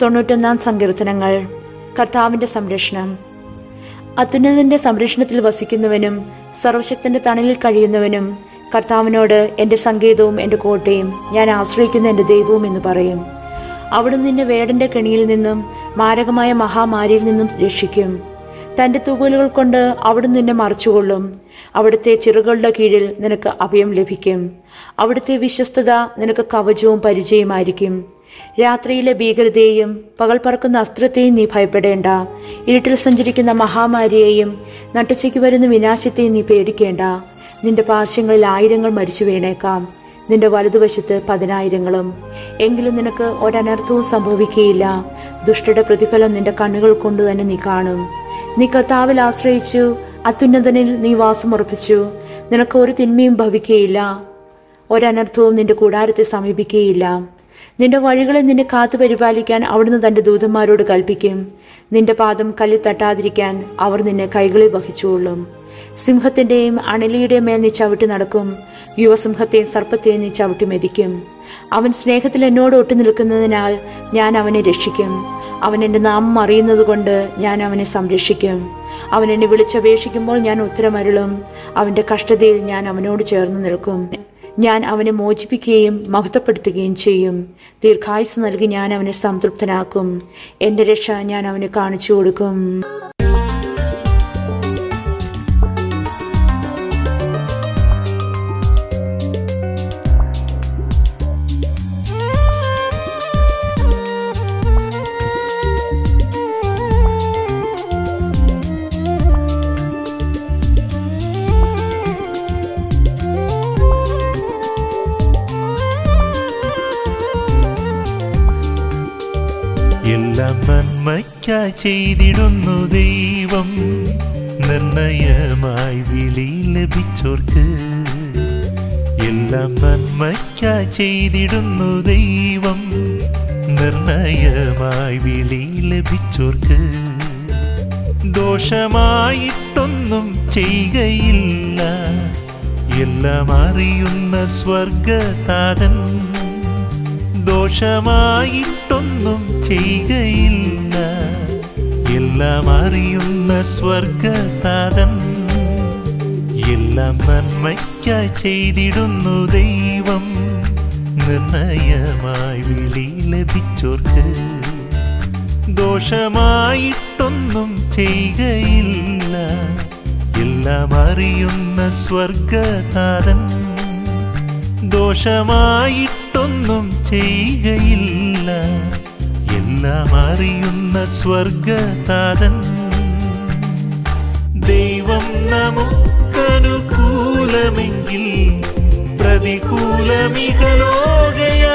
തൊണ്ണൂറ്റൊന്നാം സങ്കീർത്തനങ്ങൾ കർത്താവിന്റെ സംരക്ഷണം അത്യുന്നതന്റെ സംരക്ഷണത്തിൽ വസിക്കുന്നവനും സർവശക്തന്റെ തണലിൽ കഴിയുന്നവനും കർത്താവിനോട് എന്റെ സങ്കേതവും എന്റെ കോട്ടയും ഞാൻ ആശ്രയിക്കുന്ന എന്റെ ദൈവവും എന്ന് പറയും അവിടുന്ന് നിന്നെ വേടന്റെ കെണിയിൽ നിന്നും മാരകമായ മഹാമാരിയിൽ നിന്നും രക്ഷിക്കും തന്റെ തൂവലുകൾ കൊണ്ട് അവിടുന്ന് നിന്നെ മറച്ചുകൊള്ളും അവിടുത്തെ ചിറകളുടെ കീഴിൽ നിനക്ക് അഭയം ലഭിക്കും അവിടുത്തെ വിശ്വസ്തത നിനക്ക് കവചവും പരിചയമായിരിക്കും രാത്രിയിലെ ഭീകരതയെയും പകൽ പറക്കുന്ന അസ്ത്രത്തെയും നീ ഭയപ്പെടേണ്ട ഇരുട്ടിൽ സഞ്ചരിക്കുന്ന മഹാമാരിയെയും നട്ടുച്ചയ്ക്ക് വരുന്ന വിനാശത്തെയും നീ പേടിക്കേണ്ട നിന്റെ പാർശ്വങ്ങളിൽ ആയിരങ്ങൾ മരിച്ചു വീണേക്കാം നിന്റെ വലതുവശത്ത് പതിനായിരങ്ങളും എങ്കിലും നിനക്ക് ഒരനർത്ഥവും സംഭവിക്കുകയില്ല ദുഷ്ടയുടെ പ്രതിഫലം നിന്റെ കണ്ണുകൾ കൊണ്ട് തന്നെ നീ കാണും നീ കർത്താവിൽ ആശ്രയിച്ചു അത്യുന്നതനിൽ നീ വാസമുറപ്പിച്ചു നിനക്ക് ഒരു തിന്മയും ഭവിക്കുകയില്ല ഒരനർത്ഥവും നിന്റെ കൂടാരത്തെ സമീപിക്കുകയില്ല നിന്റെ വഴികളെ നിന്നെ കാത്തു പരിപാലിക്കാൻ അവിടുന്ന് തന്റെ ദൂതന്മാരോട് കൽപ്പിക്കും നിന്റെ പാദം കല്ലിൽ തട്ടാതിരിക്കാൻ അവർ നിന്നെ കൈകളിൽ വഹിച്ചുകൊള്ളും സിംഹത്തിന്റെയും അണലിയുടെയും മേൽ നീ ചവിട്ടി നടക്കും യുവസിംഹത്തെയും സർപ്പത്തെയും നീ ചവിട്ടി മെതിക്കും അവൻ സ്നേഹത്തിൽ എന്നോട് ഒട്ടു നിൽക്കുന്നതിനാൽ ഞാൻ അവനെ രക്ഷിക്കും അവൻ എൻ്റെ നാമം അറിയുന്നതുകൊണ്ട് ഞാൻ അവനെ സംരക്ഷിക്കും അവൻ എന്നെ വിളിച്ചപേക്ഷിക്കുമ്പോൾ ഞാൻ ഉത്തരമരുളും അവന്റെ കഷ്ടതയിൽ ഞാൻ അവനോട് ചേർന്ന് നിൽക്കും ഞാൻ അവനെ മോചിപ്പിക്കുകയും മഹത്വപ്പെടുത്തുകയും ചെയ്യും ദീർഘായുസ് നൽകി ഞാൻ അവനെ സംതൃപ്തനാക്കും എൻ്റെ രക്ഷ ഞാൻ അവന് കാണിച്ചു കൊടുക്കും എല്ലാം നന്മയ്ക്കായി ചെയ്തിടുന്നു ദൈവം നിർണയമായി വിളി ലഭിച്ചോർക്ക് എല്ലാം നന്മയ്ക്കായി ചെയ്തിടുന്നു ദൈവം നിർണയമായി വിളി ലഭിച്ചോർക്ക് ദോഷമായിട്ടൊന്നും ചെയ്യുകയില്ല എല്ലാം അറിയുന്ന സ്വർഗതാതൻ ദോഷമായിട്ടൊന്നും ചെയ്യുകയില്ല എല്ലാം അറിയുന്ന സ്വർഗതാതൻ എല്ലാം നന്മയ്ക്കായി ചെയ്തിടുന്നു ദൈവം നിർണയമായി വിളി ലഭിച്ചോർക്ക് ദോഷമായിട്ടൊന്നും ചെയ്യുകയില്ല എല്ലാം അറിയുന്ന സ്വർഗതാതൻ ദോഷമായിട്ടൊന്നും ചെയ്യുകയില്ല എല്ലാം അറിയുന്ന സ്വർഗതാതൻ ദൈവം നമുക്കനുകൂലമെങ്കിൽ പ്രതികൂലമികലോകയാ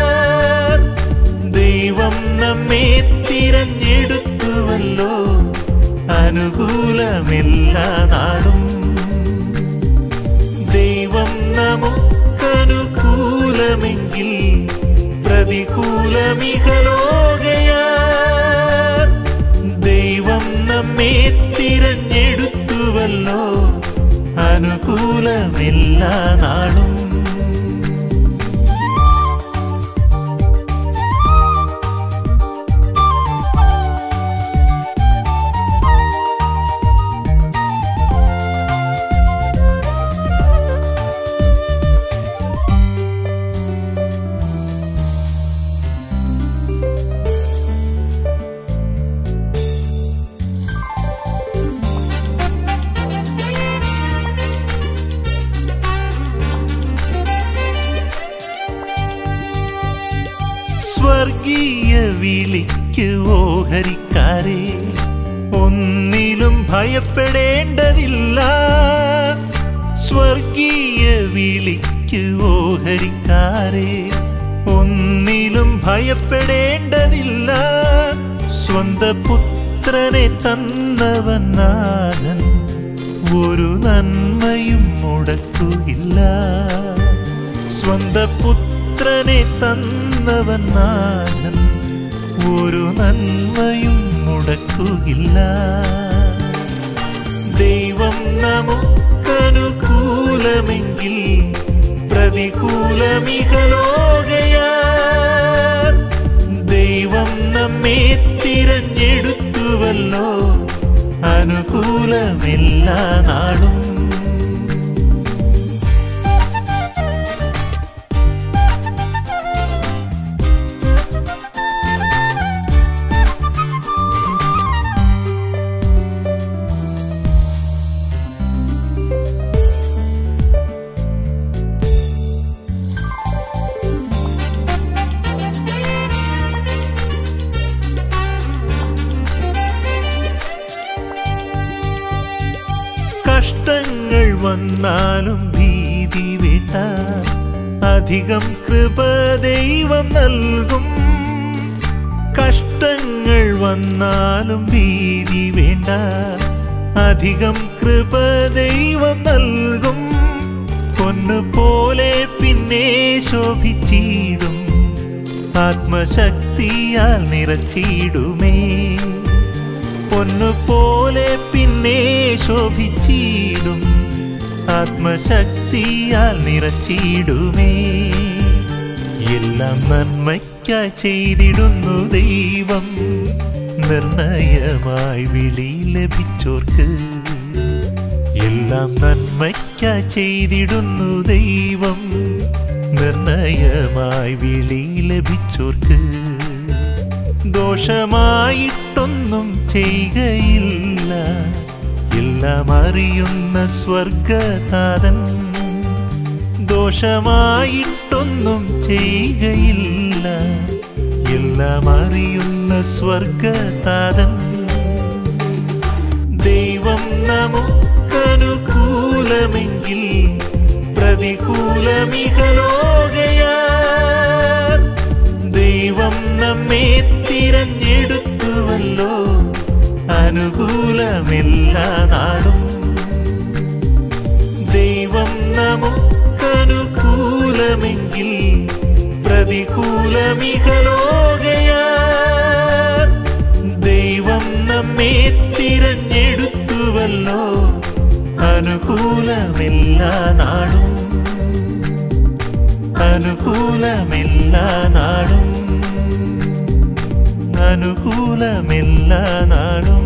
ദൈവം നമ്മെ തിരഞ്ഞെടുത്തുവല്ലോ അനുകൂലമെല്ലാ നാടും ദൈവം നമുക്കനുകൂലമെങ്കിൽ പ്രതികൂലമികലോകയാ ദൈവം നമ്മെ തിരഞ്ഞെടുത്തുവല്ലോ അനുകൂലമെല്ലാ നാളും സ്വർഗീയ വിളിക്ക് ഓഹരിക്കാരെ ഒന്നിലും ഭയപ്പെടേണ്ടതില്ല സ്വർഗീയ വിളിക്ക് ഓഹരിക്കാരെ ഒന്നിലും ഭയപ്പെടേണ്ടതില്ല സ്വന്ത പുത്രനെ തന്നവൻ നാഥൻ ഒരു നന്മയും മുടക്കുകയില്ല സ്വന്ത പുത്രനെ തന്നവൻ നാഥൻ ഒരു നന്മയും മുടക്കുകയില്ല ദൈവം നമുക്കനുകൂലമെങ്കിൽ പ്രതികൂലമികലോകയാ ദൈവം നമ്മെ തിരഞ്ഞെടുത്തുവല്ലോ അനുകൂലമെല്ലാ നാളും കഷ്ടങ്ങൾ വന്നാലും ഭീതി വേണ്ട അധികം കൃപ ദൈവം നൽകും കഷ്ടങ്ങൾ വന്നാലും ഭീതി വേണ്ട അധികം കൃപ ദൈവം നൽകും പൊന്നുപോലെ പിന്നെ ശോഭിച്ചിടും ആത്മശക്തിയാൽ നിറച്ചിടുമേ പൊന്നുപോലെ പിന്നെ ശോഭിച്ചിടും ആത്മശക്തിയാൽ നിറച്ചിടുമേ എല്ലാം നന്മയ്ക്കായി ചെയ്തിടുന്നു ദൈവം നിർണയമായി വിളി ലഭിച്ചോർക്ക് എല്ലാം നന്മയ്ക്കായി ചെയ്തിടുന്നു ദൈവം നിർണയമായി വിളി ലഭിച്ചോർക്ക് ദോഷമായിട്ടൊന്നും ചെയ്യുകയില്ല എല്ലാം അറിയുന്ന സ്വർഗനാഥൻ ദോഷമായിട്ടൊന്നും ചെയ്യുകയില്ല എല്ലാം അറിയുന്ന സ്വർഗനാഥൻ ദൈവം നമുക്കനുകൂലമെങ്കിൽ പ്രതികൂലമികലോകയാ ദൈവം നമ്മെ തിരഞ്ഞെടുത്തുവല്ലോ അനുകൂലമെല്ലാ നാടും ദൈവം നമുക്കനുകൂലമെങ്കിൽ പ്രതികൂലമികലോകയാ ദൈവം നമ്മെ തിരഞ്ഞെടുത്തുവല്ലോ അനുകൂലമെല്ലാ നാടും അനുകൂലമെല്ലാ നാടും അനുകൂലമെല്ലാ നാടും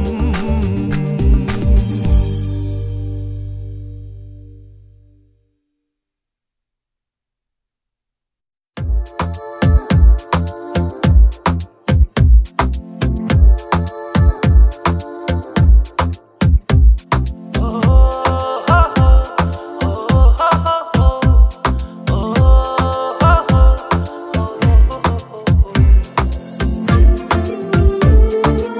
Oh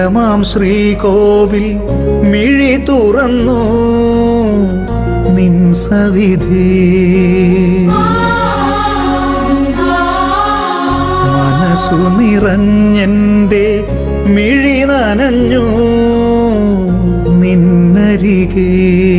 സ്വർഗമാം ശ്രീകോവിൽ മിഴി തുറന്നു നിൻ സവിധേ മനസ്സു നിറഞ്ഞെന്റെ മിഴി നനഞ്ഞു നിന്നരികേ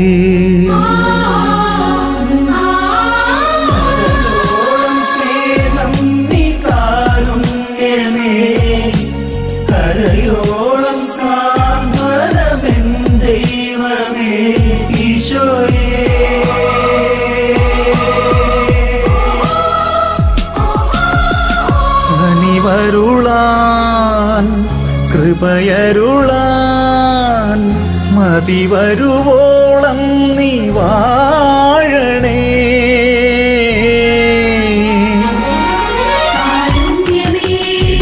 കരയോളം സാന്ത്വനമെൻ ദൈവമേ ഈശോയേ കനിവരുളാൻ കൃപയരുളാൻ മതി വരുവോളം നീ വാഴണേ കാരുണ്യമേ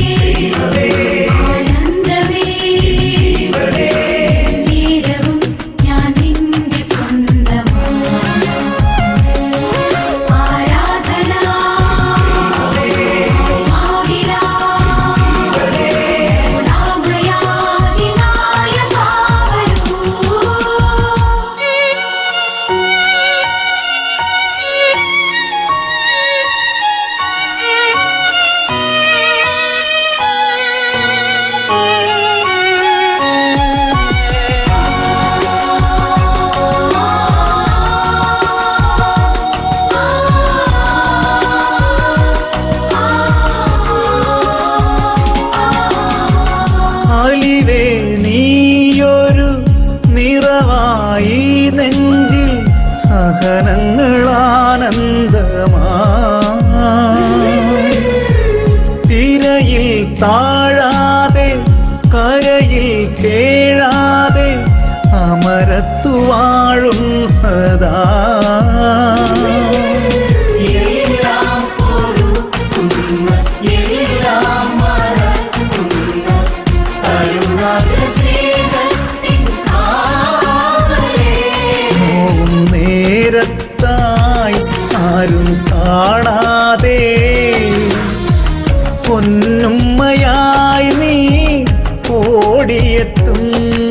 ആനന്ദമേ നേരവും ഞാൻ നിന്റെ സ്വന്തമാണ് ആരാധന ആവിലാ നാമയാദിനായ കാവരൂ അലിവേ നീയൊരു നിറവായി നെഞ്ചിൽ സഹനങ്ങളാനന്ദമാ തിരയിൽ താഴാതെ കരയിൽ കേഴാതെ അമരത്തു വാഴും സദാ എല്ലാം പൊറുക്കുന്ന എല്ലാം മറക്കുന്ന കരുണാർദ്ര സ്നേഹത്തിൻ കാവലേ നോവും നേരത്തായി ആരും കാണാതെ പൊന്നുമ്മയായി നീ ഓടിയെത്തും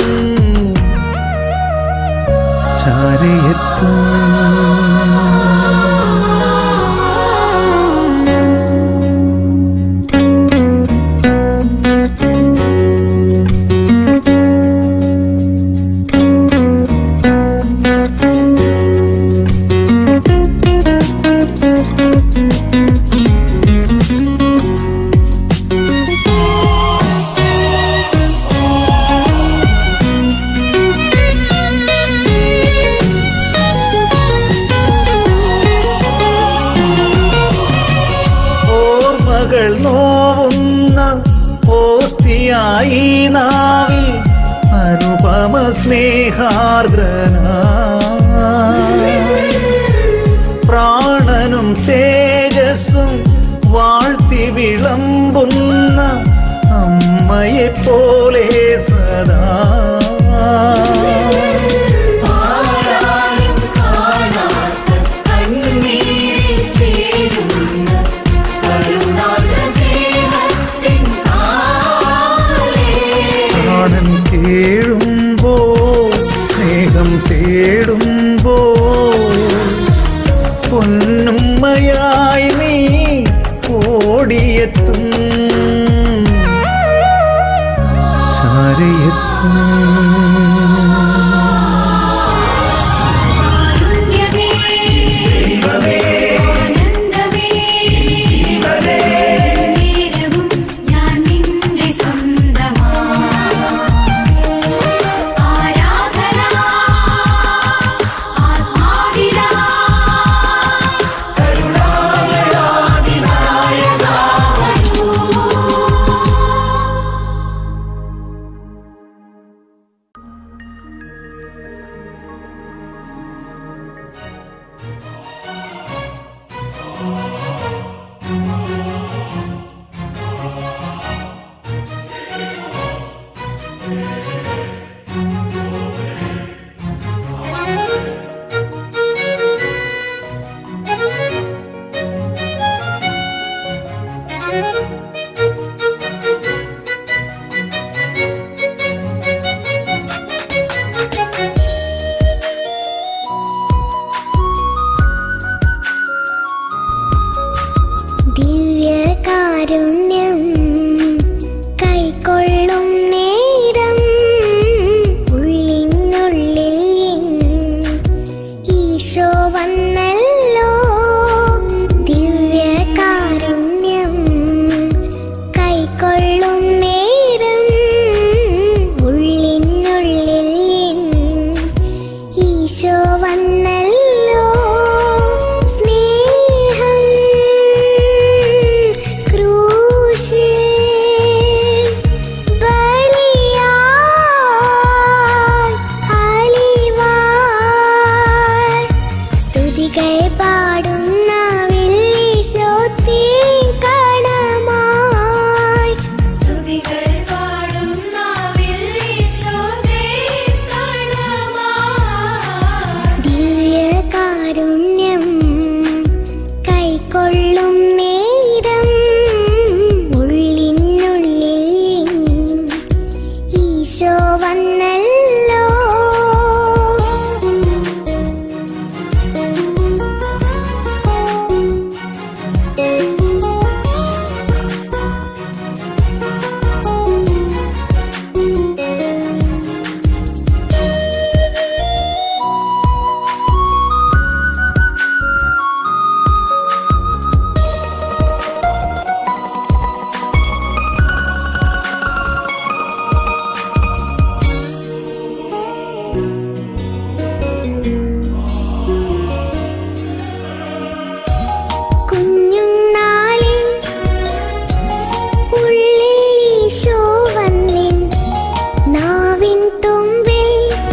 ചാരയെത്തും ഓർമ്മകൾ നോവുന്ന ഓസ്തിയായി നാവിൽ അനുപമ സ്നേഹാർദ്രന പ്രാണനും തേജസ്സും വാഴ്ത്തി വിളമ്പുന്ന അമ്മയെ പോലെ സദാ ആരാരും കാണാത്ത കണ്ണീരിൽ ചേരുന്ന കരുണാർദ്ര സ്നേഹത്തിൻ കാവലേ പ്രാണൻ കേഴുമ്പോ സ്നേഹം തേടുമ്പോ പൊന്നുമ്മയായി നീ ഓടിയെത്തും ചാരയെത്തും കാരുണ്യമേ ആനന്ദമേ നേരവും ഞാൻ നിന്റെ സ്വന്തമാണ് ആരാധന ആത്മാവിലാ കരുണാമയാദിനായ കാവലൂ Thank you. ഈശോ വന്നല്ലോ കുഞ്ഞുനാളിൽ ഉള്ളിൽ ഈശോ വന്നിൻ നാവിൻ തുമ്പിൽ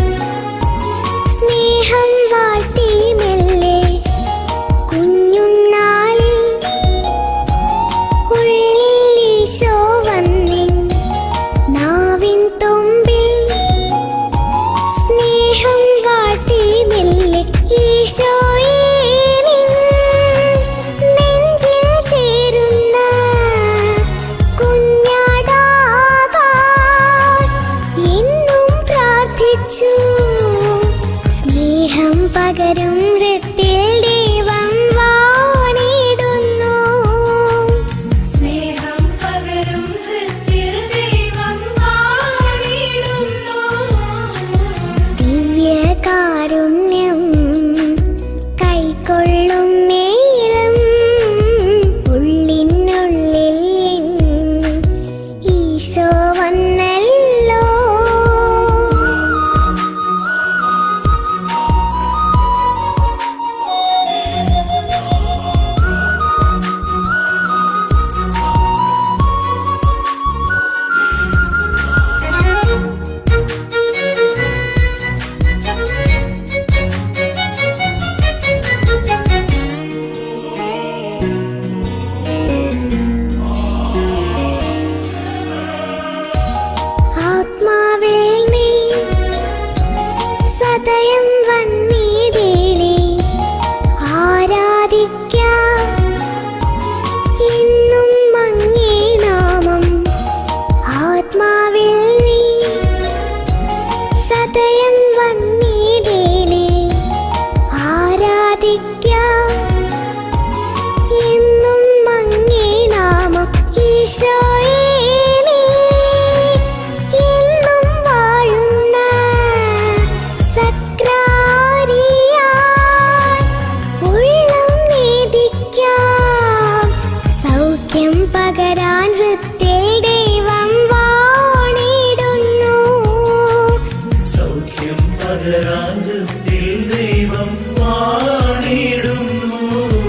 സ്നേഹം വാഴ്ത്തി മെല്ലെ കുഞ്ഞുനാളിൽ ഉള്ളിൽ ഈശോ വന്നിൻ നാവിൻ തുമ്പിൽ സ്നേഹം വാഴ്ത്തി മെല്ലെ ഈശോയേ നിൻ നെഞ്ചിൽ ചേരുന്ന കുഞ്ഞാടാകാൻ എന്നും പ്രാർത്ഥിച്ചു സ്നേഹം പകരും വൃത്തിൽ ദൈവം വാണിടുന്നു സ്നേഹം പകരും ഹൃത്തിൽ ദൈവം വാണിടുന്നു ദിവ്യകാരുണ്യം കൈക്കൊള്ളും നേരം ഉള്ളിനുള്ളിൽ ഈശോ വന്നല്ലോ ആത്മാവിൽ നീ സദയം വന്നിടേണേ ആരാധിക്കാം എന്നും മങ്ങേ നാമം ആത്മാവിൽ നീ സദയം വന്നിടേണേ ആരാധിക്കാം എന്നും മങ്ങേ നാമം ഈശോയേ നീ എന്നും വാഴുന്ന സക്രാരിയായി ഉള്ളം നേദിക്കാം സൗഖ്യം പകരാൻ വൃത്തിൽ ദൈവം വാണിടുന്നു സൗഖ്യം പകരാൻ വൃത്തിൽ ദൈവം വാണിടുന്നു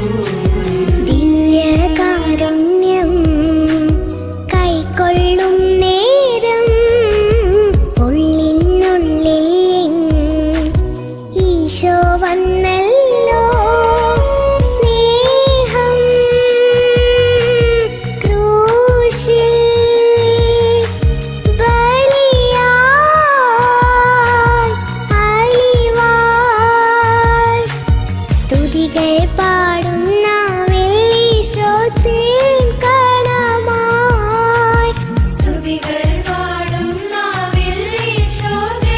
ദിവ്യകാരുണ്യം കൈക്കൊള്ളും നേരം ഉള്ളിനുള്ളിൽ ഈശോ വന്നല്ലോ സ്നേഹം ക്രൂശിൽ ബലിയായി അലിവായി സ്തുതികൾ പാടുന്ന വെള്ളീശോത്തിൻ കണമായി സ്തുതികൾ പാടും നാവിൽ ഈശോദേ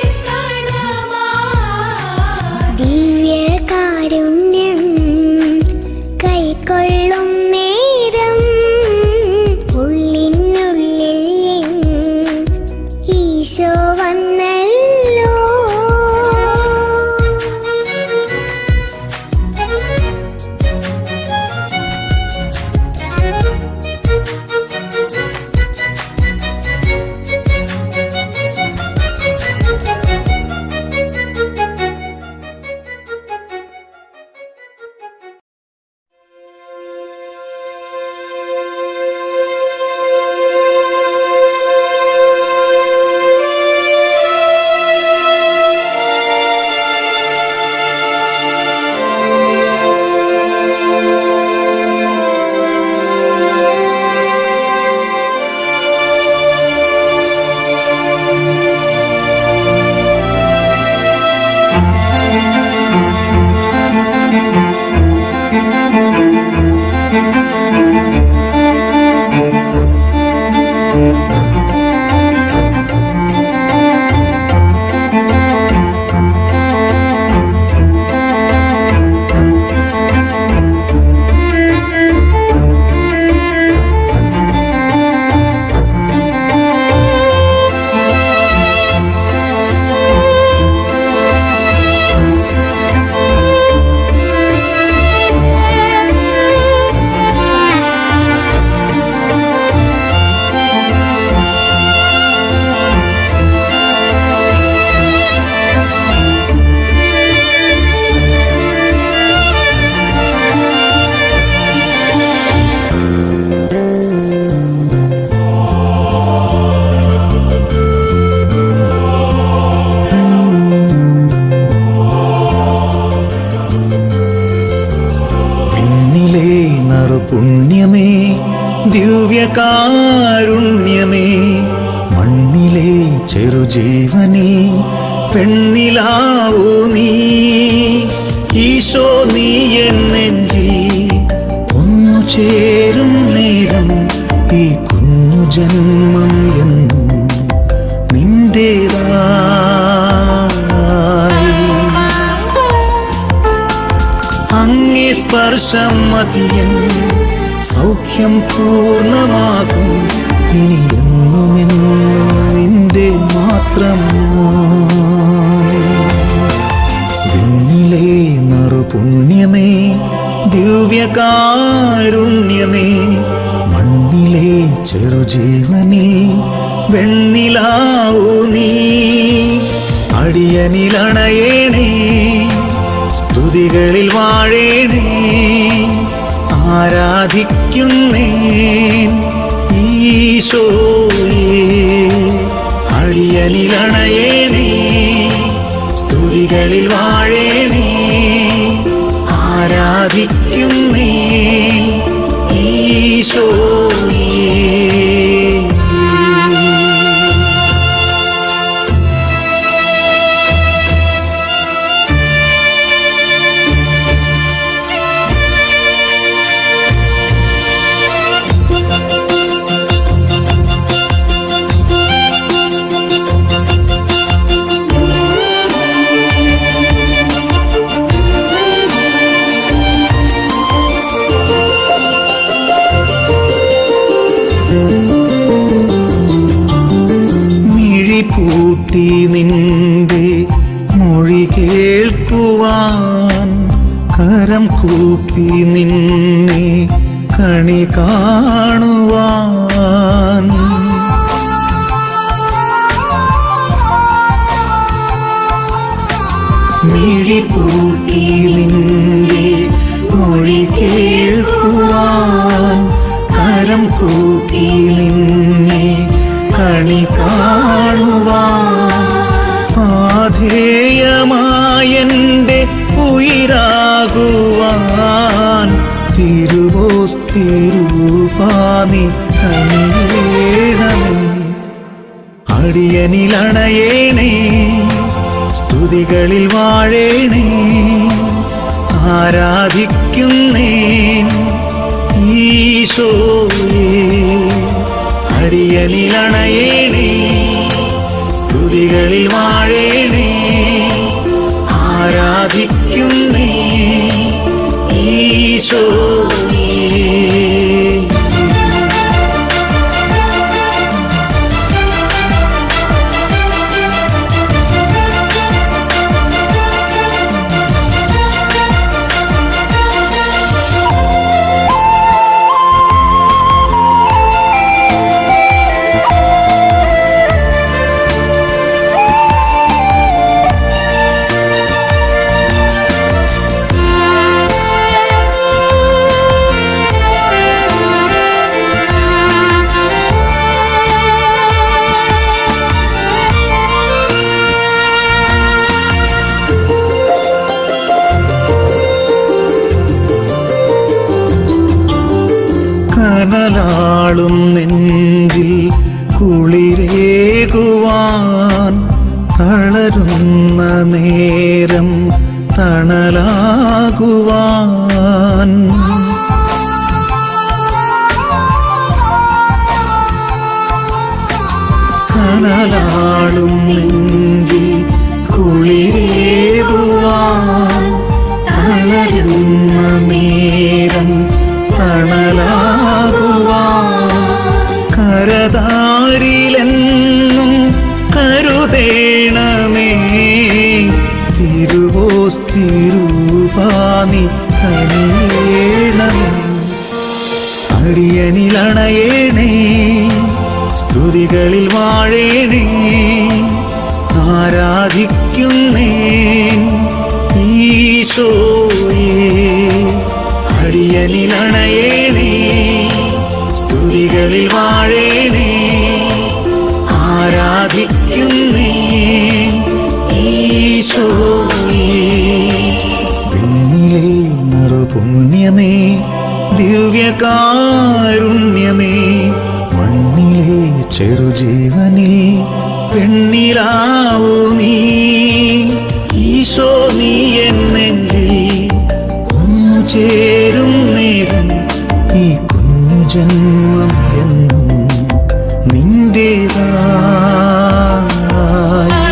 കണമായി ദിവ്യകാരുണ്യം കൈക്കൊള്ളും നേരം ഉള്ളിനുള്ളിൽ ഈശോ വന്നല്ലോ യേശുവേ ചെറുജീവനിൽ പെണ്ണിലാവൂ നീ ഈശോ നീ എൻ നെഞ്ചിൽ ഒന്നു ചേരും നേരം ഈ കുഞ്ഞു ജന്മം എന്നും നിന്റേതായി അങ്ങേ സ്പർശം മതിയൻ സൗഖ്യം പൂർണ്ണമാകും ഇനി എന്നും എന്നും നിന്റെ മാത്രം വിണ്ണിലെ നറുപുണ്യമേ ദിവ്യകാരുണ്യമേ മണ്ണിലെ ചെറുജീവനിൽ വെണ്ണിലാവൂ നീ അടിയനിലണയേണേ സ്തുതികളിൽ വാഴേണേ ആരാധിക്കുന്നേൻ ഈശോയെ അടിയനിലണയേണേ സ്തുതികളിൽ വാഴേണേ ആരാധിക്കുന്നേൻ ഈശോയെ മിഴി പൂട്ടി നിന്റെ മൊഴി കേൾക്കുവാൻ കരം കൂപ്പി നിന്നെ കണി കാണുവാൻ മിഴി പൂട്ടി നിന്റെ മൊഴി കേൾക്കുവാൻ കരം കൂപ്പി നിന്നെ കണി കാണുവാൻ ആധേയമായെൻ്റെ ഉയിരാകുവാൻ തിരുവോസ്തിരുപാനി കണിയേണമേ അടിയനിലണയേണേ സ്തുതികളിൽ വാഴേണേ ആരാധിക്കുന്നേൻ ഈശോയെ അടിയനിലണയേണേ സ്തുതികളിൽ വാഴേണേ ആരാധിക്കുന്നേ ഈശോയെ കനലാളും നെഞ്ചിൽ കുളിരേകുവാൻ തളരുന്ന നേരം തണലാകുവാൻ കനലാളും നെഞ്ചിൽ കുളിരേകുവാൻ തളരുന്ന നേരം തണലാകുവാൻ കരതാരിലെന്നും കരുതേണമേ തിരുവോസ്തിരുപാനി കനിയേണമേ അടിയനിലണയേണേ സ്തുതികളിൽ വാഴേണേ ആരാധിക്കുന്നേൻ ഈശോയെ അടിയനിലണയേണേ സ്തുതികളിൽ വാഴേണേ ആരാധിക്കുന്നേൻ ഈശോയെ വിണ്ണിലെ നറുപുണ്യമേ ദിവ്യകാരുണ്യമേ മണ്ണിലെ ചെറുജീവനിൽ പെണ്ണിലാവൂ നിലാവു നീ ഈശോ നീ എൻ നെഞ്ചിൽ ഒന്നു ചേരും നേരം ഈ കുഞ്ചന്മം എന്നും നിന്റേതായി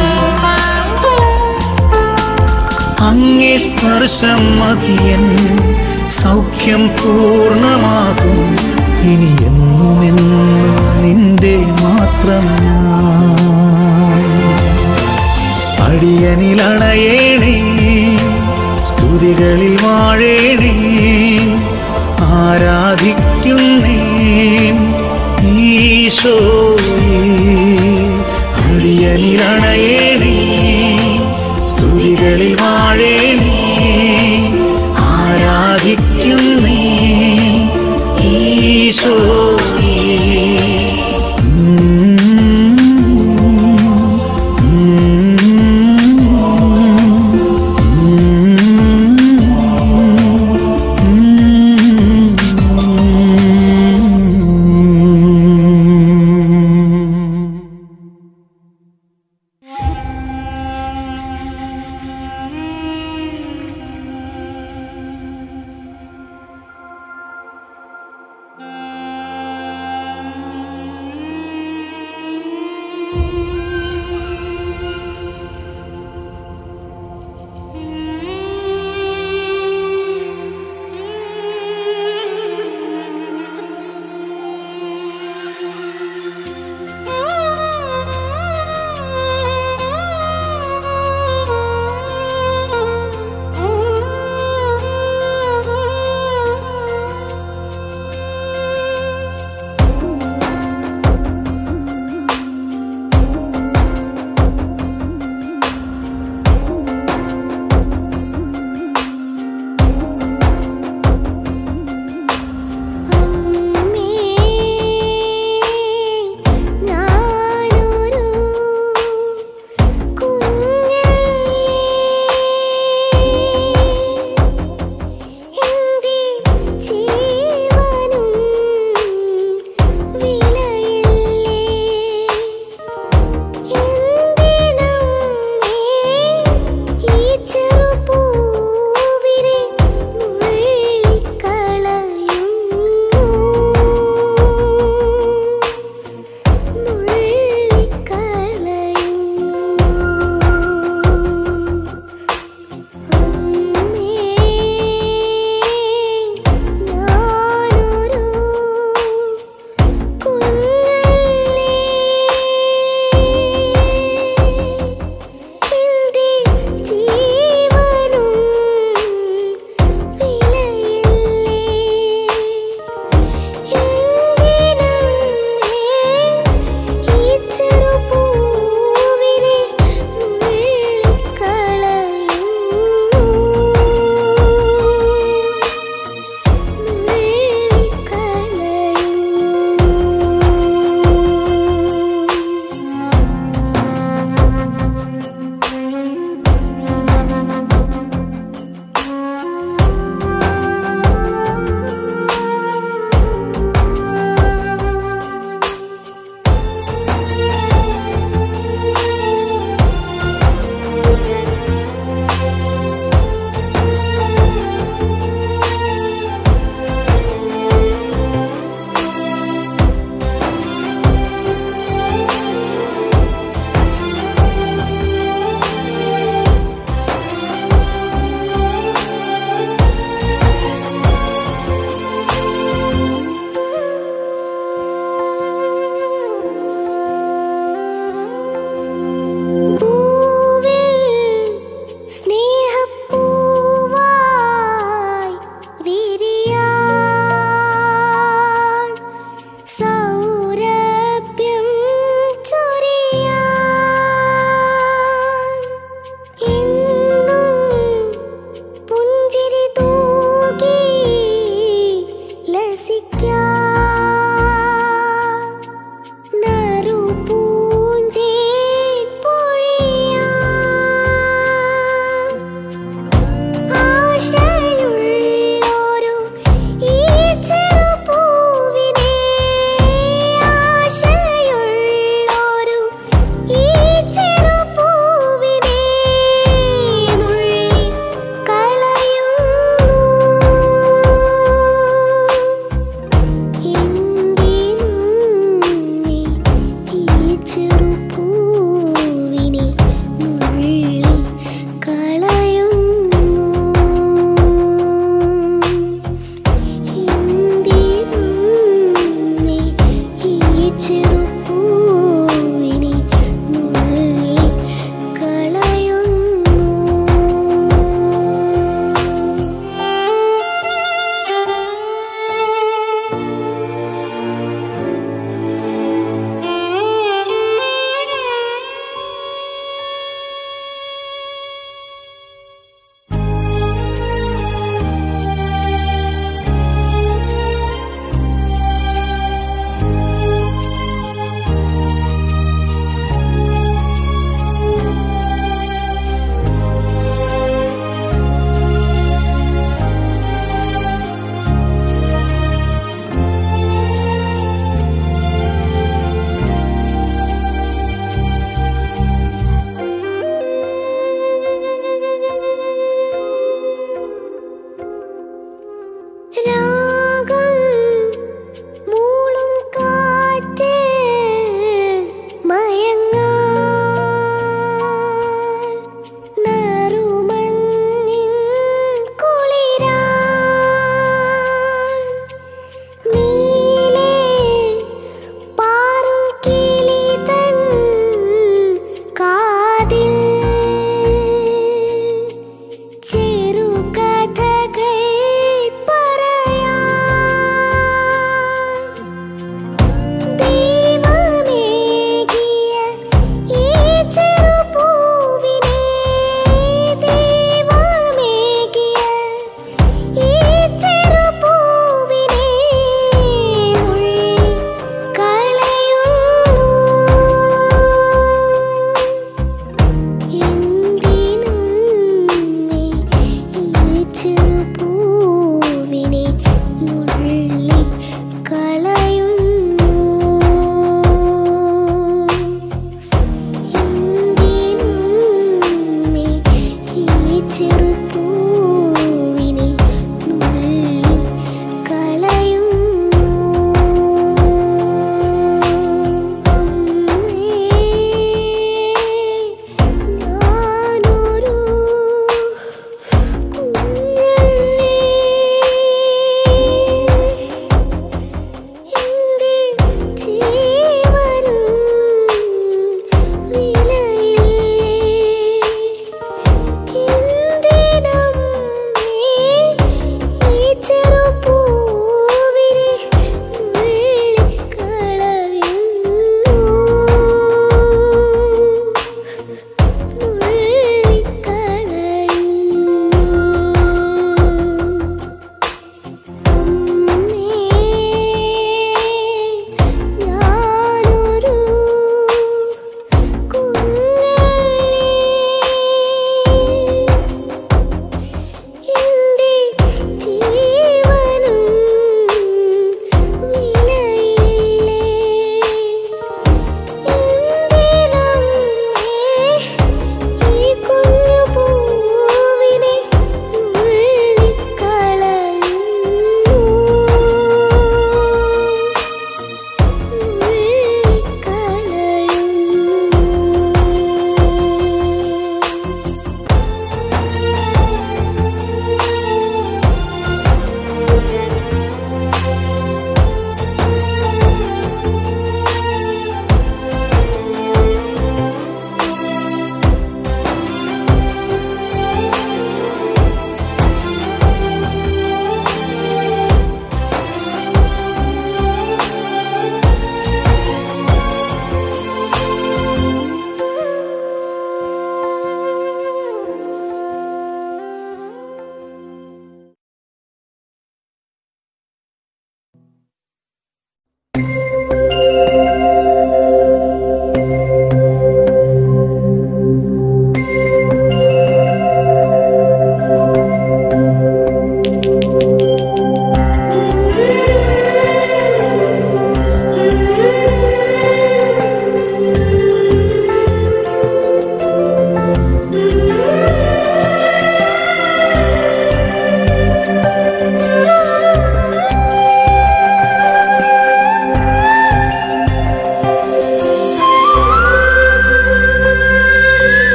അങ്ങേ സ്പർശം മതിയൻ സൗഖ്യം പൂർണ്ണമാകും ഇനി എന്നും എന്നും നിന്റെ മാത്രം ഞാൻ. അടിയനിലണയേണേ സ്തുതികളിൽ വാഴേണേ ആരാധിക്കുന്നേ ഈശോയേ അടിയനിലണയേണേ സ്തുതികളിൽ വാഴേണേ ആരാധിക്കുന്നേ ഈശോയേ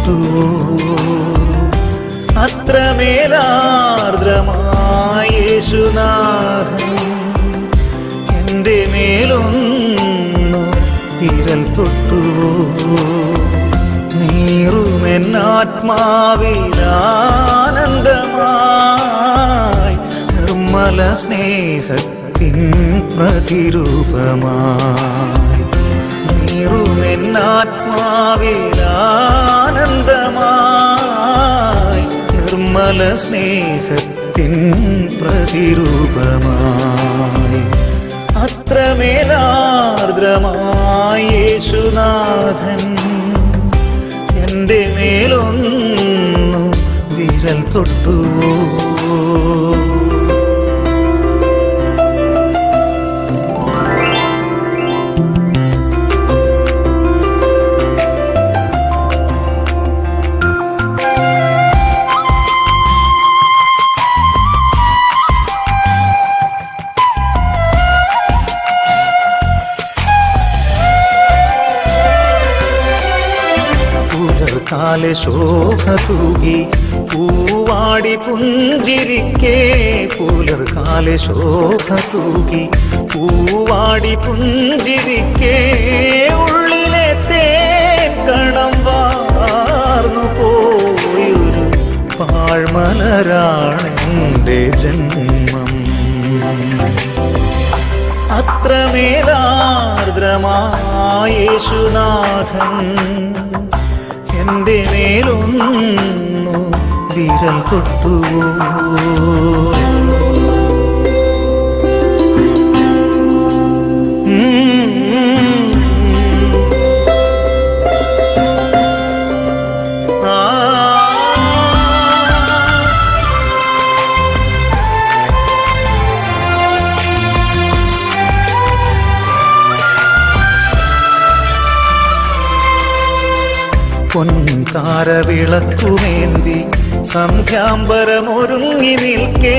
തൊട്ടുവോ അത്രമേലാർദ്രമായ യേശുനാഥൻ എൻ്റെ മേലൊന്നു വിരൽ തൊട്ടുവോ നീറുമെന്നാത്മാവിലാനന്ദമായി നിർമ്മല സ്നേഹത്തിൻ പ്രതിരൂപമായി നീറുമെന്നാത്മാവിലാനന്ദമായി നിർമ്മല സ്നേഹത്തിൻ പ്രതിരൂപമായി അത്രമേലാർദ്രമായി യേശുനാഥൻ എൻ്റെ മേലൊന്നു വിരൽ തൊട്ടുവോ പുലർക്കാലെ ശോഭ തൂകി പൂവാടി പുഞ്ചിരിക്കേ പുലർക്കാലെ ശോഭ തൂകി പൂവാടി പുഞ്ചിരിക്കേ ഉള്ളിലെ തേൻ കണം വാർന്നു പോയൊരു പാഴ്മലരാണെൻ്റെ ജന്മം അത്രമേലാർദ്രമായ യേശുനാഥൻ എൻ്റെ മേലൊന്നു വിരൽ തൊട്ടുവോ ആ പൊൻതാരവിളക്കുമേന്തി സന്ധ്യാംബരമൊരുങ്ങി നിൽക്കേ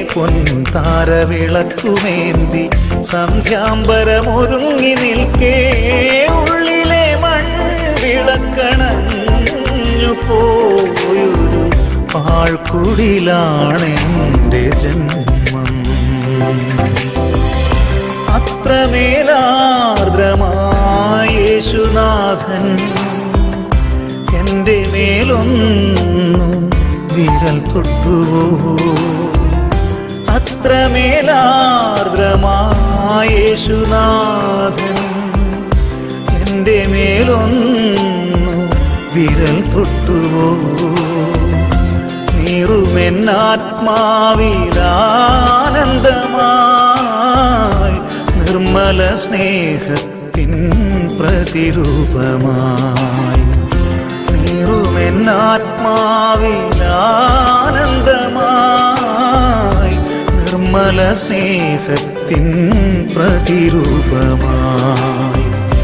പൊൻതാരവിളക്കുമേന്തി സന്ധ്യാംബരമൊരുങ്ങി നിൽക്കേ ഉള്ളിലെ മൺവിളക്കണഞ്ഞു പോയൊരു പാഴ്ക്കുടിലാണെൻ്റെ ജന്മം അത്രമേലാർദ്രമായ യേശുനാഥൻ എൻ്റെ മേലൊന്നു വിരൽ തൊട്ടുവോ അത്രമേലാർദ്രമായ യേശുനാഥൻ എൻ്റെ മേലൊന്നു വിരൽ തൊട്ടുവോ നീറുമെന്നാത്മാവിലാനന്ദമായി നിർമ്മല സ്നേഹത്തിൻ പ്രതിരൂപമായി നീറുമെന്നാത്മാവിലാനന്ദമായി നിർമ്മല സ്നേഹത്തിൻ പ്രതിരൂപമായി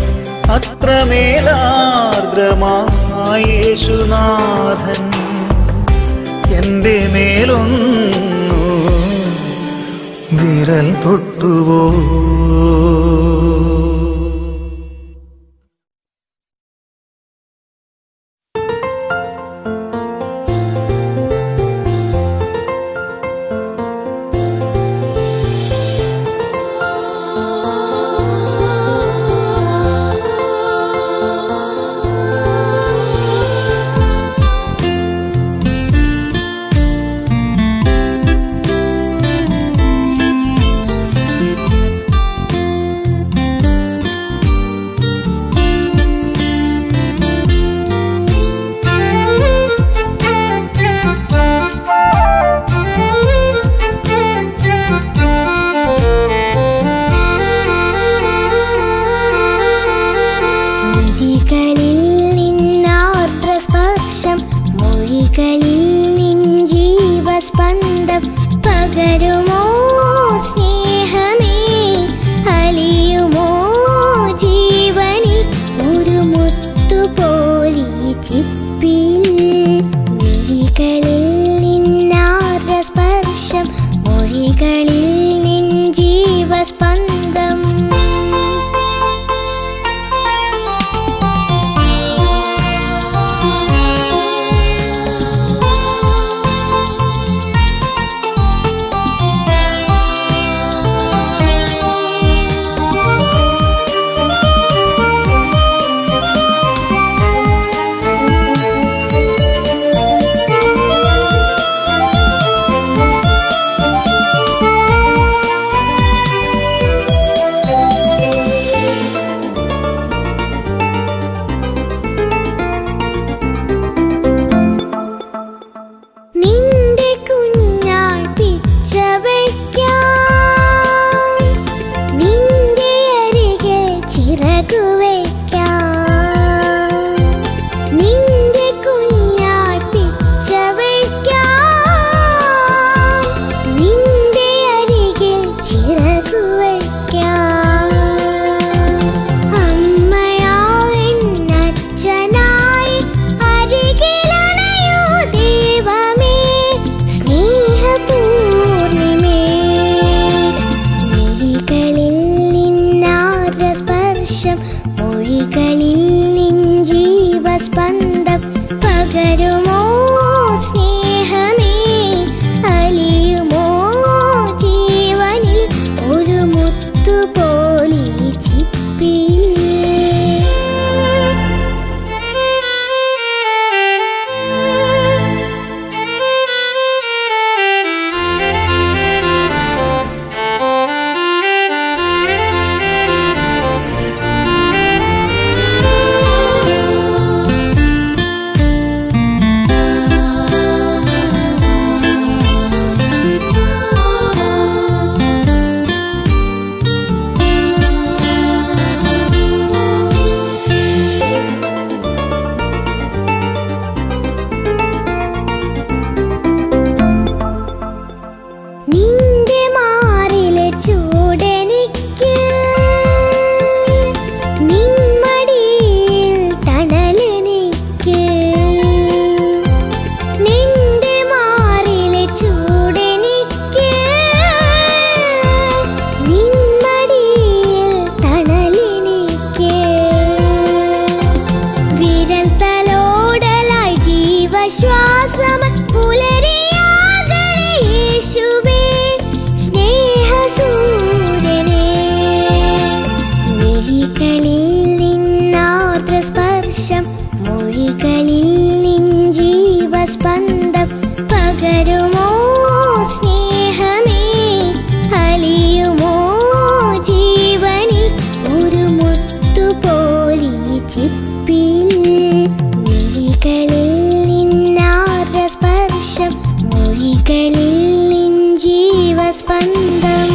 അത്രമേലാർദ്രമായ യേശുനാഥൻ എൻ്റെ മേലൊന്നു വിരൽ തൊട്ടുവോ മൊഴികളിൽ നിന്നാർദ്ര സ്പർശം മൊഴികളിൽ നിൻ ജീവസ്പന്ദം പകരുമോ സ്നേഹമേ അലിയുമോ ജീവനി ഒരു മുത്തുപോലി ചിപ്പിൽ മൊഴികളിൽ നിന്നാർദ്ര സ്പർശം മൊഴികളിൽ നിൻ ജീവസ്പന്ദം ആ സമ പുലരിയാകണേ യേശുവേ സ്നേഹസൂര്യനേ മിഴികളിൽ നിന്നാർദ്ര സ്പർശം മൊഴികളിൽ നിൻ ജീവസ്പന്ദം പകരുമോ സ്നേഹമേ അലിയുമോ ജീവനി ഒരു മുത്തുപോലി ചിപ്പിൽ മിഴികളിൽ നിന്നാർദ്ര സ്പർശം മൊഴികളിൽ നിൻ ജീവസ്പന്ദം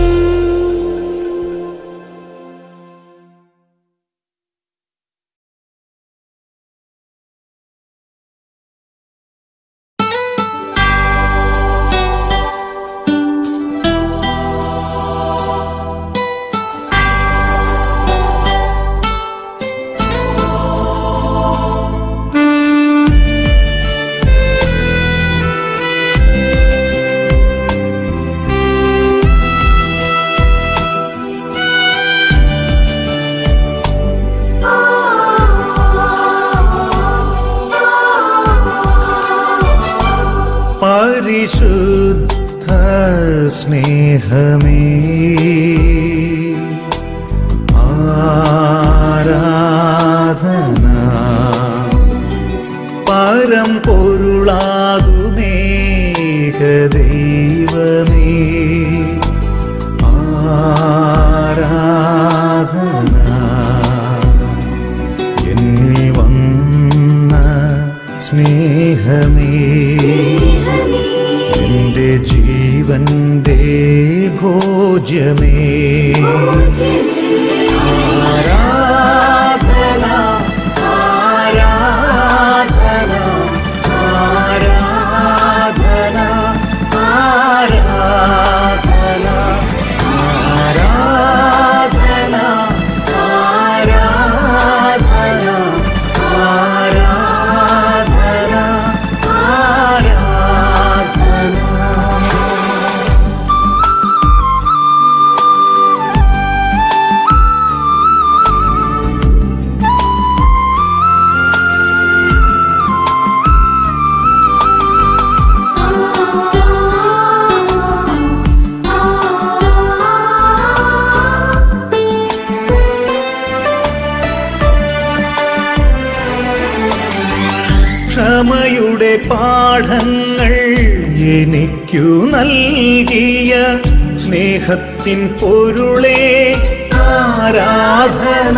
പരിശുദ്ധ സ്നേഹമേ ആരാധന പരം പൊരുളാകുമേക ദൈവമേ ആരാധന എന്നിൽ വന്ന സ്നേഹമേ എന്റെ ജീവന്റെ ഭോജ്യമേ ആരാധന ആരാധന ആരാധന ആരാധന ആരാധന ആരാധന ആരാധന ആരാധന ക്ഷമയുടെ പാഠങ്ങൾ എനിക്കു നൽകിയ സ്നേഹത്തിൻ പൊരുളേ ആരാധന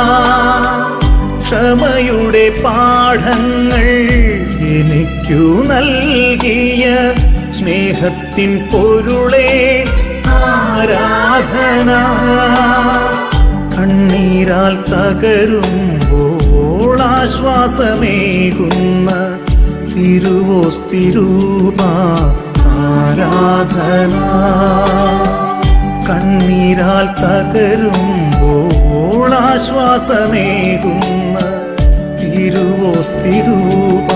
ക്ഷമയുടെ പാഠങ്ങൾ എനിക്കു നൽകിയ സ്നേഹത്തിൻ പൊരുളേ ആരാധന കണ്ണീരാൽ തകരുമ്പോൾ ആശ്വാസമേകുന്ന തിരുവോസ്തിരൂപ ആരാധന കണ്ണീരാൽ തകരുമ്പോൾ ആശ്വാസമേകുന്ന തിരുവോസ്തിരൂപ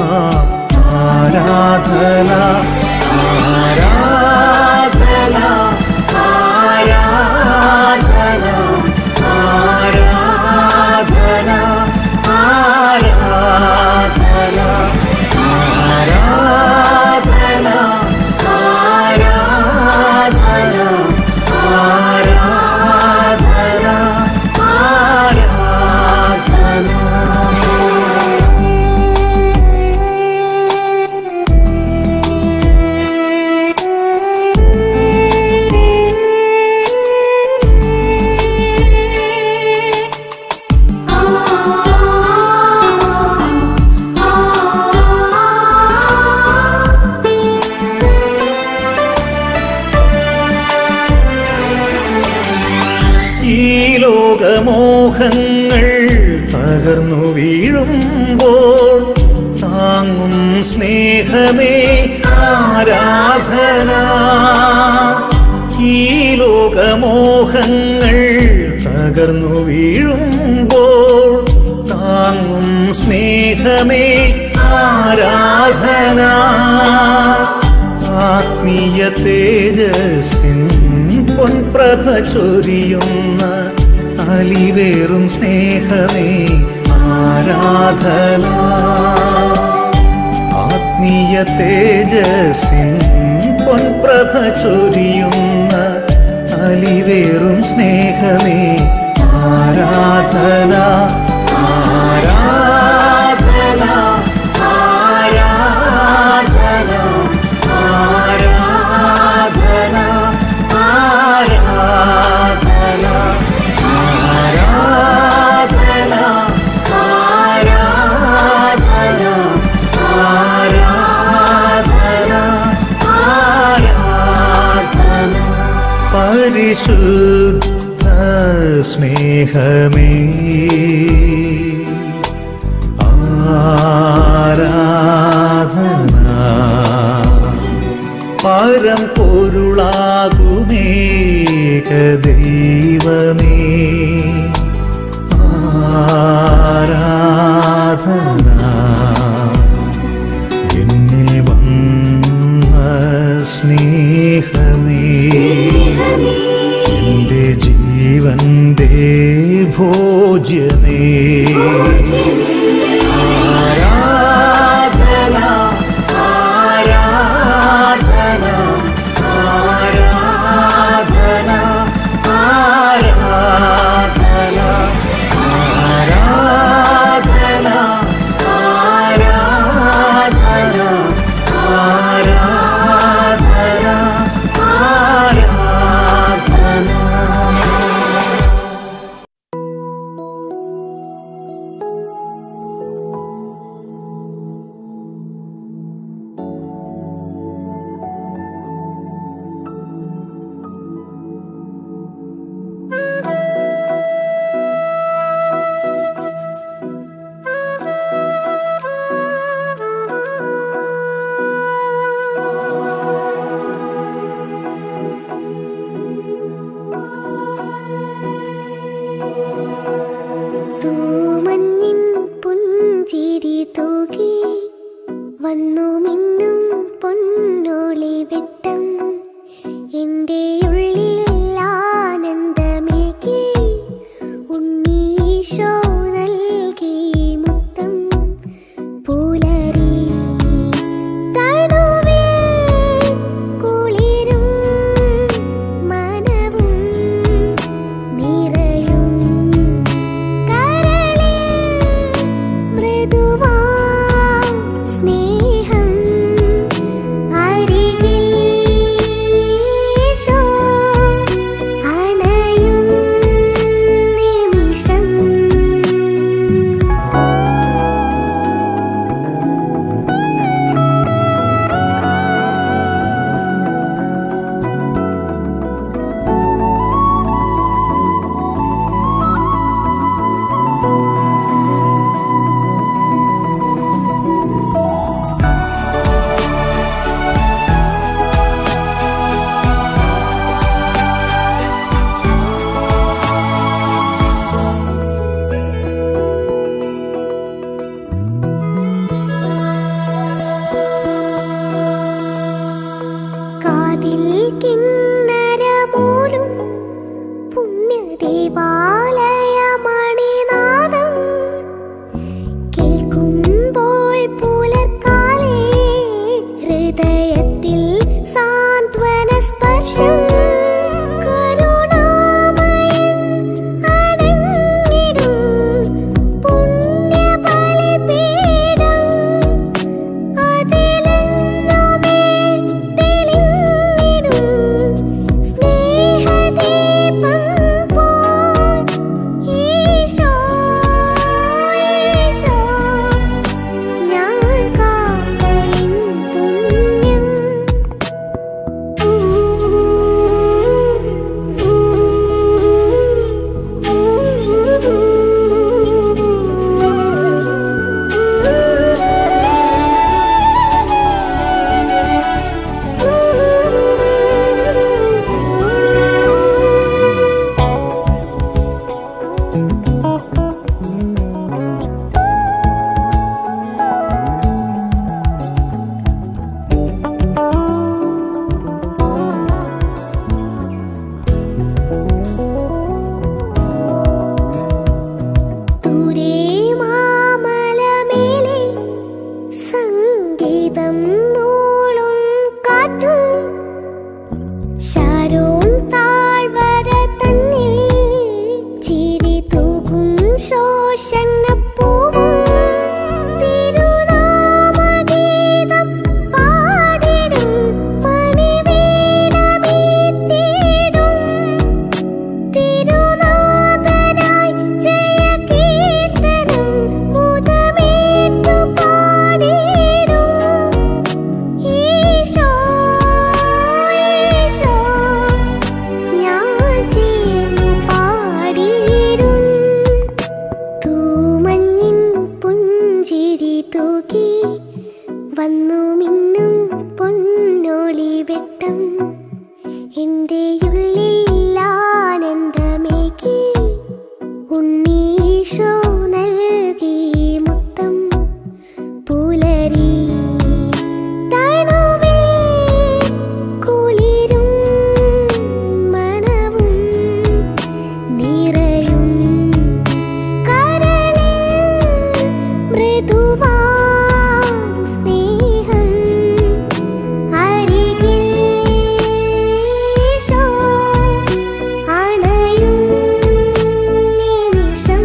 ആരാധന ആരാധന ആരാധന ആരാധന ആരാധന ആരാധന ആരാധന ആരാധന ആരാധന ഈ ലോകമോഹങ്ങൾ തകർന്നു വീഴുമ്പോൾ താങ്ങും സ്നേഹമേ ആരാധന ഈ ലോകമോഹങ്ങൾ തകർന്നു വീഴുമ്പോൾ താങ്ങും സ്നേഹമേ ആരാധന ആത്മീയ തേജസ്സിൻ പൊൻപ്രഭ ചൊരിയുന്ന അലിവേറും സ്നേഹമേ ആരാധന ആത്മീയ ആത്മീയ തേജസ്സിൻ പൊൻപ്രഭ ചൊരിയുന്ന അലിവേറും സ്നേഹമേ ആരാധന ആരാധന ആരാധന ആരാധന ആരാധന ആരാധന ആരാധന ആരാധന ആരാധന പരിശുദ്ധ സ്നേഹമേ ആരാധന പരം പൊരുളാകുമേക ദൈവമേ ആരാധന എന്നിൽ വന്ന സ്നേഹമേ എൻ്റെ ജീവന്റെ ഭോജ്യമേ ആരാധന ആരാധന ആരാധന ആരാധന ആരാധന ആരാധന ആരാധന ആരാധന തൂമഞ്ഞിൻ പുഞ്ചിരി തൂകി വന്നു മിന്നും പൊന്നോളി വെട്ടം എൻ്റെ ഉള്ളിൽ ആനന്ദമേകി ഉണ്ണീശോ നൽകി മുത്തം പുലരി തണുവിൽ കുളിരും മനവും നിറയും കരളിൽ മൃദുവാ സ്നേഹം അരികിൽ ഈശോ അണയും നിമിഷം കാതിൽ കിന്നരമൂലും പുണ്യദേവാലയമണിനാദം കേൾക്കുമ്പോൾ പുലർക്കാലേ ഹൃദയത്തിൽ സാന്ത്വന സ്പർശം കരുണാമയൻ അണഞ്ഞിടും പുണ്യബലിപീഠം അതിലെന്നുമേ തെളിഞ്ഞിടും പൊന്നോളി വെട്ടം എൻ്റെ ഉള്ളിൽ ആനന്ദമേകി ഉണ്ണീശോ നൽകി മുത്തം പുലരി തണുവിൽ കുളിരും മനവും നിറയും കരളിൽ മൃദുവാ സ്നേഹം അരികിൽ ഈശോ അണയും നിമിഷം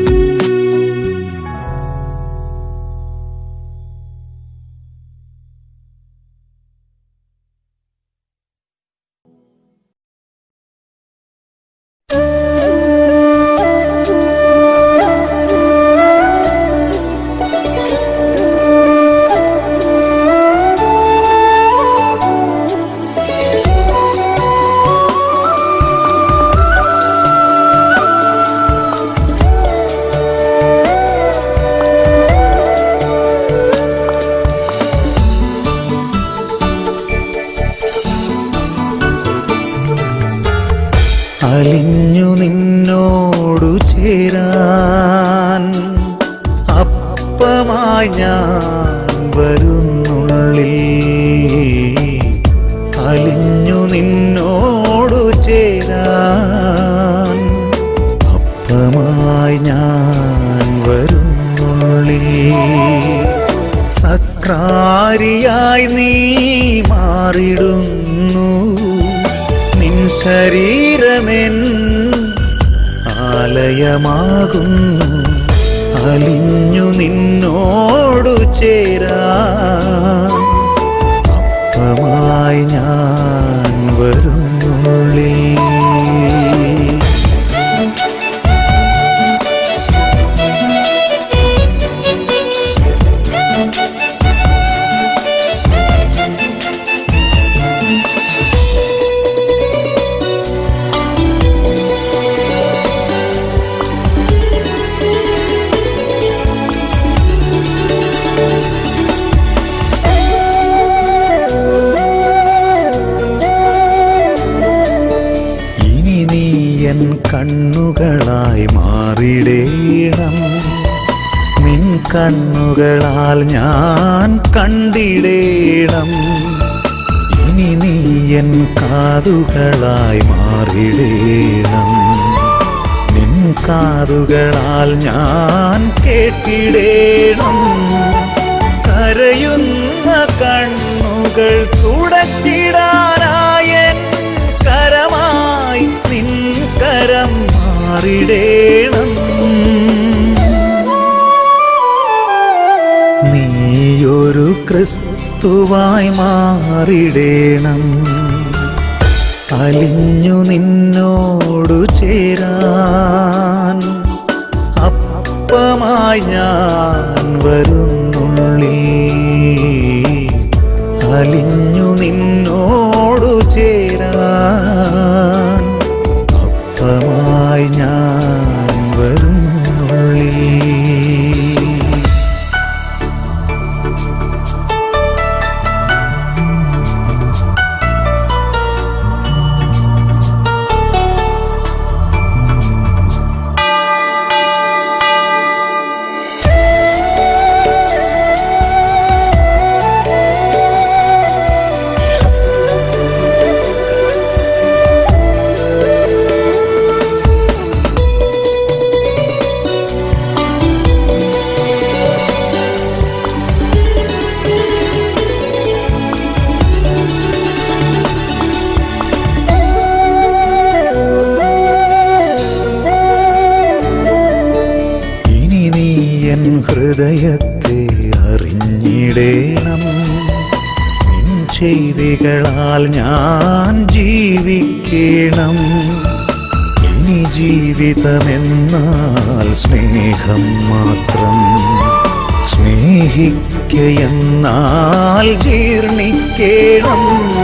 അലിഞ്ഞു നിന്നോടു ചേരാൻ അപ്പമായി ഞാൻ വരുന്നുള്ളിൽ അലിഞ്ഞു നിന്നോടു ചേരാൻ അപ്പമായി ഞാൻ വരുന്നുള്ളിൽ സക്രാരിയായി നീ മാറിടുന്നു നിൻ ശരീരമെൻ ആലയമാകുന്നു അലിഞ്ഞു നിന്നോടു ചേരാ അപ്പമായി ഞാൻ വരുന്നുള്ളിൽ ഇനി നീ എൻ കണ്ണുകളായി മാറിടേണം നിൻ കണ്ണുകളാൽ ഞാൻ കണ്ടിടേണം ഇനി നീ എൻ കാതുകളായി മാറിടേണം നിൻ കാതുകളാൽ ഞാൻ കേട്ടിടേണം കരയുന്ന കണ്ണുകൾ തുടച്ചിടാനായൻ കരമായി നിൻ കരം മാറിടേണം നീയൊരു ക്രിസ്തുവായി മാറിടേണം അലിഞ്ഞു നിന്നോടു ചേരാൻ അപ്പമായി ഞാൻ വരുന്നുള്ളിൽ അലിഞ്ഞു നിന്നോടു ചേരാൻ അപ്പമായി ഞാൻ വരുന്നുള്ളിൽ ഇനി നീ എൻ ഹൃദയത്തെ അറിഞ്ഞിടേണം നിൻ ചെയ്തികളാൽ ഞാൻ ജീവിക്കണം ഇനി ജീവിതമെന്നാൽ സ്നേഹം മാത്രം സ്നേഹിക്കയെന്നാൽ ജീർണിക്കേണം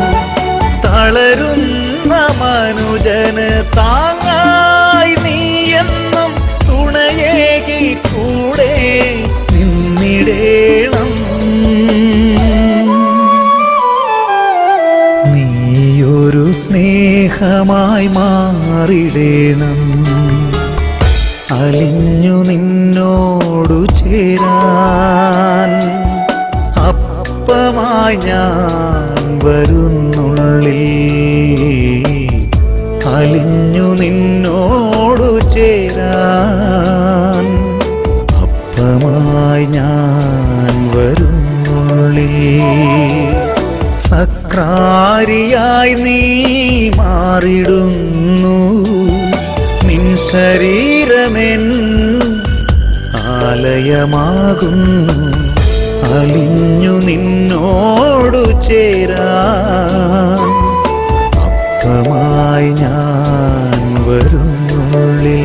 തളരുന്ന മനുജന് താങ്ങായി നീ എന്നും തുണയേകി കൂടെ നിന്നിടേണം അന്നമായി മാറിടേണം അലിഞ്ഞു നിന്നോടു ചേരാൻ അപ്പമായി ഞാൻ വരുന്നുള്ളിൽ അലിഞ്ഞു നിന്നോടു ചേരാൻ അപ്പമായി ഞാൻ വരുന്നുള്ളിൽ സക്രാരിയായി നീ മാറിടുന്നു നിൻ ശരീരമെൻ ആലയമാകുന്നു അലിഞ്ഞു നിന്നോടു ചേരാൻ അപ്പമായി ഞാൻ വരുന്നുള്ളിൽ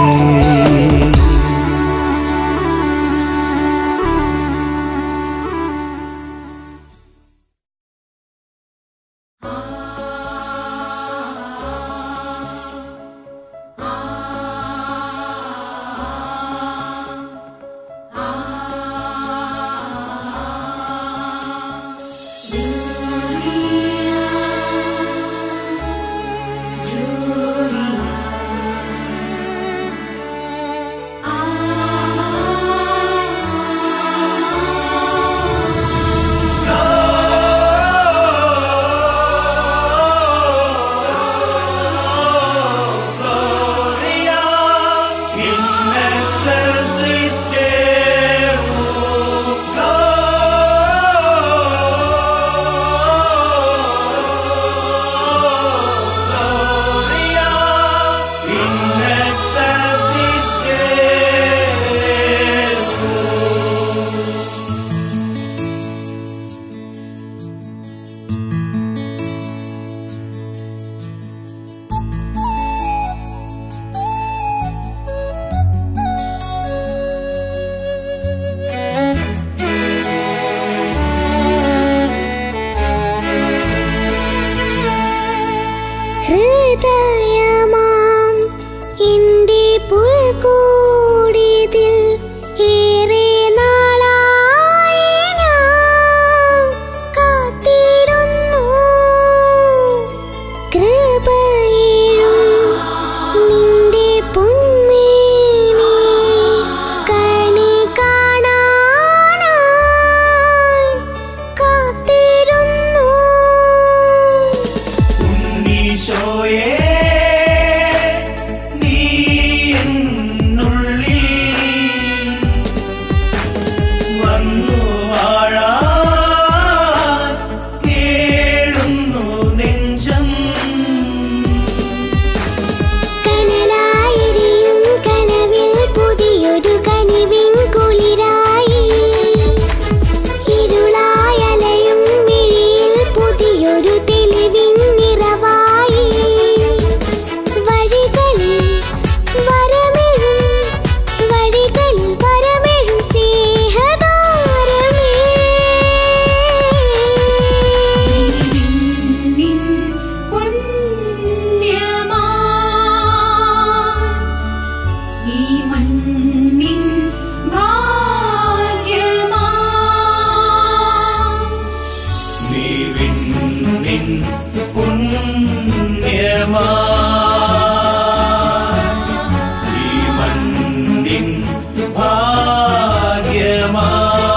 ഹൃദയമാം എന്റെ പുൽക്കൂടിതിൽ ഏറെ നാളായി ഞാൻ കാത്തിരുന്നു കൃപയേഴും നിന്റെ പൊന്മേനി കണി കാണാനായി കാത്തിരുന്നു ഈശോയേ നീ എന്നുള്ളിൽ വന്നു വാഴാൻ കേഴുന്നു നെഞ്ചം കനലായിരിയും കനവിൽ പുതിയൊരു കനിവിൻ കുളിരായി ഇരുളായലയും മിഴിയിൽ പുതിയൊരു തെളിവിൻ നിറവായി വഴികളിൽ വരമെഴും വഴികളിൽ വരമെഴും സ്നേഹതാരമേ നിൻ പുണ്യമാ ഈ മണ്ണിൻ ഭാഗ്യമാ നീ വിണ്ണിൻ പുണ്യമാ ഈ മണ്ണിൻ ഭാഗ്യമാ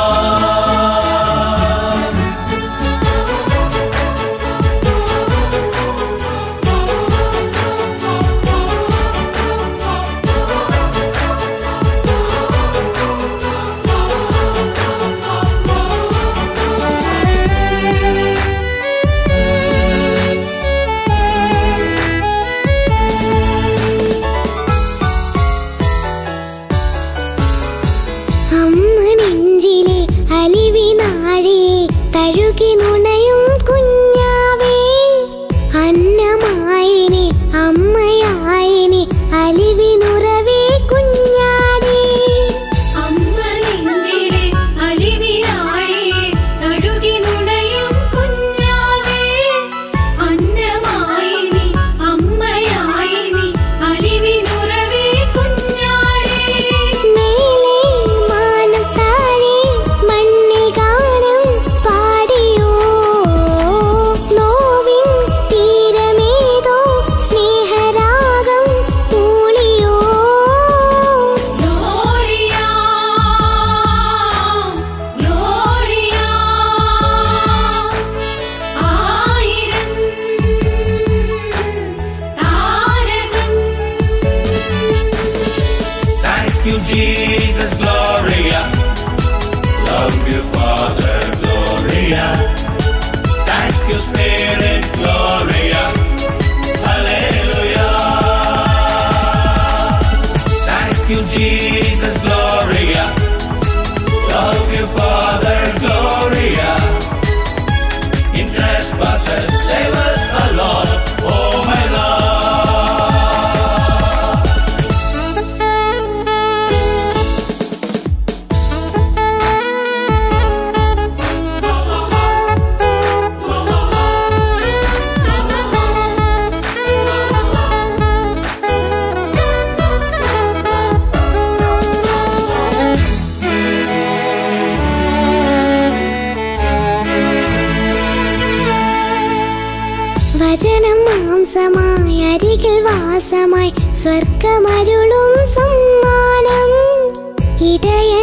അമ്മ നെഞ്ചിലെ അലിവിനാഴി തഴുകി നുണയും കുഞ്ഞാവേ അന്നമായിനി അമ്മയായിനി അലിവിനുറവേ കുഞ്ഞാടേ അമ്മ നെഞ്ചിലെ അലിവിനാഴിയെ തഴുകി നുണയും കുഞ്ഞാവേ അന്നമായി നീ അമ്മയായി നീ അലിവിനുറവേ കുഞ്ഞാടേ മേലെ മാനം താഴെ മണ്ണിൽ ഗാനം പാടിയോ വചനം മാംസമായി അരികിൽ വാസമായി സ്വർഗമരുളും സമ്മാനം ഇടയ